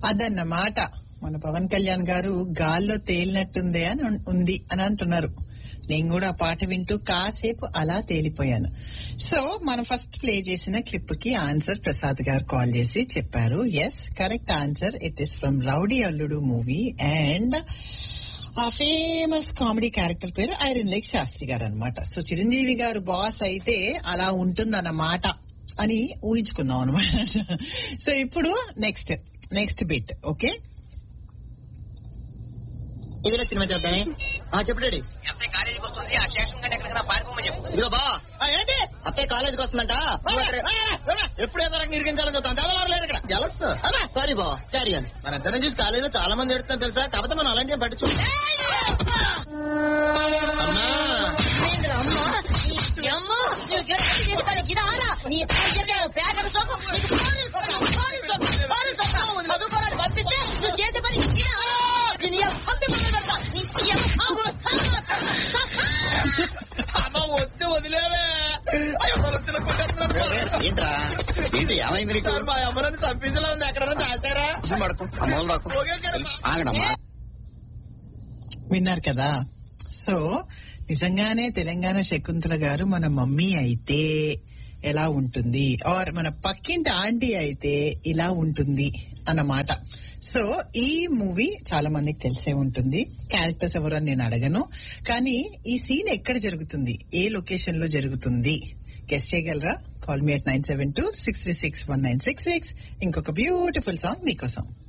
అదన్నమాట మన పవన్ కళ్యాణ్ గారు గాల్లో తేలినట్టుందే అని ఉన్- ఉంది అని అంటున్నారు నేను కూడా ఆ పాట వింటూ కాసేపు అలా తేలిపోయాను సో మనం ఫస్ట్ ప్లే చేసిన క్లిప్ కి ఆన్సర్ ప్రసాద్ గారు కాల్ చేసి చెప్పారు yes correct answer it is from Rowdy Alludu movie and ఆ ఫేమస్ కామెడీ క్యారెక్టర్ పేరు ఐరన్ లేక్ శాస్త్రి గారు అనమాట సో చిరంజీవి గారు బాస్ అయితే అలా ఉంటుందన్నమాట అని ఊహించుకుందాం అనమాట సో ఇప్పుడు నెక్స్ట్ నెక్స్ట్ బిట్ ఓకే ఇదిలో సినిమా చూద్దాం ఆ చెప్పు డాడీ అబ్బాయి కాలేజీకి వస్తుంది ఆ స్టేషన్ కంటే ఎక్కడికైనా పారిపోమని చెప్పు ఇదిగో బా ఏంటి అత్తయ్య కాలేజీకి వస్తుందంట నువ్వు అక్కడ- ఎప్పుడు ఏదో రకంగా ఇరికించాలని చూస్తాం ఎవరు లేరు ఇక్కడ జలస్ సారీ బా క్యారీ అని మన ఇద్దరం చూసి కాలేజీలో చాలా మంది ఎడుతాం తెలుసా కాకపోతే మనం అలాంటి పట్టించు అమ్మా అమ్మ వద్దు వదిలేవే అయ్యో మనం తినకుంటున్నాం ఏంట్రా ఏంటి ఏమైంది నీకు సార్ మా అమ్మని చంపేసేలా ఉంది ఎక్కడైనా దాచారా పడకు అమ్మోళ్ళు రాకు ఓకే సార్. ఆగడమ్మా విన్నారు కదా సో నిజంగానే తెలంగాణ శకుంతల గారు మన మమ్మీ అయితే ఎలా ఉంటుంది ఆర్ మన పక్కింటి ఆంటీ అయితే ఇలా ఉంటుంది అన్నమాట సో ఈ మూవీ చాలా మందికి తెలిసే ఉంటుంది క్యారెక్టర్స్ ఎవరు అని నేను అడగను కానీ ఈ సీన్ ఎక్కడ జరుగుతుంది ఏ లొకేషన్ లో జరుగుతుంది గెస్ట్ చేయగలరా call me at nine seven two six three six one nine six six ఇంకొక బ్యూటిఫుల్ సాంగ్ మీకోసం